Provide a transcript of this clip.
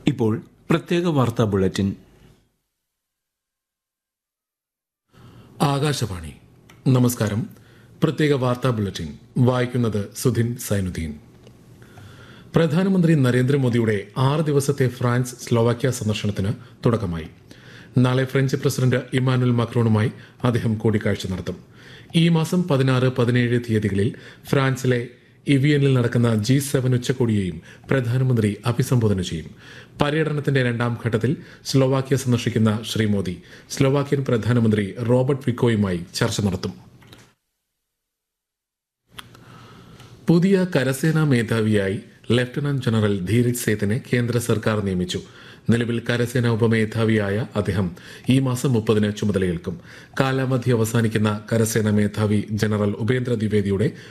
ഇപ്പോൾ പ്രത്യേക വാർത്താ ബുള്ളറ്റിൻ ആകാശവാണി നമസ്കാരം പ്രത്യേക വാർത്താ ബുള്ളറ്റിൻ വായിക്കുന്നത് സുധിൻ സൈനുദ്ദീൻ പ്രധാനമന്ത്രി നരേന്ദ്രമോദിയുടെ ആറ് ദിവസത്തെ ഫ്രാൻസ് സ്ലോവാക്യ സന്ദർശനത്തിന് തുടക്കമായി നാളെ ഫ്രഞ്ച് പ്രസിഡന്റ് ഇമാനുൽ മക്രോണുമായി അദ്ദേഹം കൂടിക്കാഴ്ച നടത്തും ഈ മാസം പതിനാറ് പതിനേഴ് തീയതികളിൽ ഫ്രാൻസിലെ ഇവിയനിൽ നടക്കുന്ന ജി സെവൻ ഉച്ചകോടിയെയും പ്രധാനമന്ത്രി അഭിസംബോധന ചെയ്യും പര്യടനത്തിന്റെ രണ്ടാം ഘട്ടത്തിൽ സ്ലോവാക്യ സന്ദർശിക്കുന്ന ശ്രീ മോദി സ്ലോവാക്യൻ പ്രധാനമന്ത്രി റോബർട്ട് വിക്കോയുമായി ചർച്ച നടത്തും പുതിയ കരസേനാ മേധാവിയായി ലഫ്റ്റനന്റ് ജനറൽ ധീരജ് സേത്തിനെ കേന്ദ്ര സർക്കാർ നിയമിച്ചു നിലവിൽ കരസേനാ ഉപമേധാവിയായ അദ്ദേഹം ഈ മാസം മുപ്പതിന് ചുമതലയേൽക്കും കാലാവധി അവസാനിക്കുന്ന കരസേനാ മേധാവി ജനറൽ ഉപേന്ദ്ര ദ്വിവേദിയുടെ